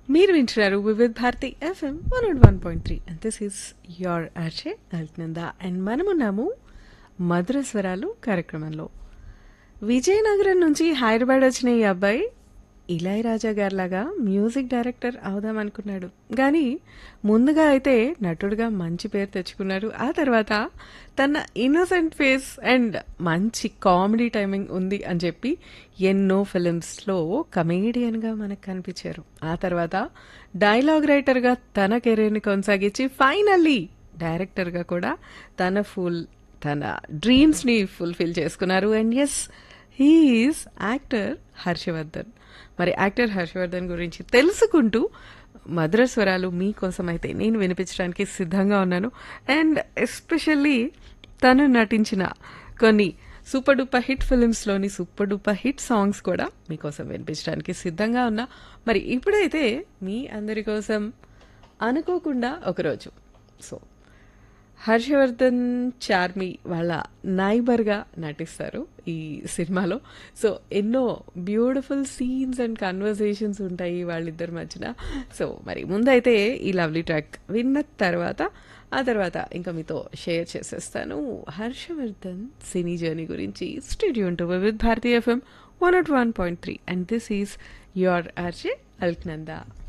మీరు వింటున్నారు Vividh Bharati FM one and one point three and this is your RJ Alaknanda and మనమున్నాము మధుర స్వరాలు కార్యక్రమంలో విజయనగరం నుంచి హైదరాబాద్ వచ్చిన ఈ అబ్బాయి ఇళయరాజా గారిలాగా మ్యూజిక్ డైరెక్టర్ అవుదాం అనుకున్నాడు కానీ ముందుగా అయితే నటుడుగా మంచి పేరు తెచ్చుకున్నాడు ఆ తర్వాత తన ఇన్నోసెంట్ ఫేస్ అండ్ మంచి కామెడీ టైమింగ్ ఉంది అని చెప్పి ఎన్నో ఫిలిమ్స్లో కమేడియన్గా మనకు కనిపించారు ఆ తర్వాత డైలాగ్ రైటర్గా తన కెరీర్ని కొనసాగించి ఫైనల్లీ డైరెక్టర్గా కూడా తన ఫుల్ తన డ్రీమ్స్ని ఫుల్ఫిల్ చేసుకున్నారు and yes he is actor Harshavardhan మరి యాక్టర్ హర్షవర్ధన్ గురించి తెలుసుకుంటూ మధుర స్వరాలు మీకోసం అయితే నేను వినిపించడానికి సిద్ధంగా ఉన్నాను అండ్ ఎస్పెషల్లీ తను నటించిన కొన్ని సూపర్ డూపర్ హిట్ ఫిలిమ్స్లోని సూపర్ డూపర్ హిట్ సాంగ్స్ కూడా మీకోసం వినిపించడానికి సిద్ధంగా ఉన్నా మరి ఇప్పుడైతే మీ అందరి కోసం అనుకోకుండా ఒకరోజు సో హర్షవర్ధన్ చార్మి వాళ్ళ నైబర్గా నటిస్తారు ఈ సినిమాలో సో ఎన్నో బ్యూటిఫుల్ సీన్స్ అండ్ కన్వర్జేషన్స్ ఉంటాయి వాళ్ళిద్దరి మధ్యన సో మరి ముందైతే ఈ లవ్లీ ట్రాక్ విన్న తర్వాత ఆ తర్వాత ఇంకా మీతో షేర్ చేసేస్తాను హర్షవర్ధన్ సినీ జర్నీ గురించి studio to with Bharati FM one not one point three and this is your RJ Alaknanda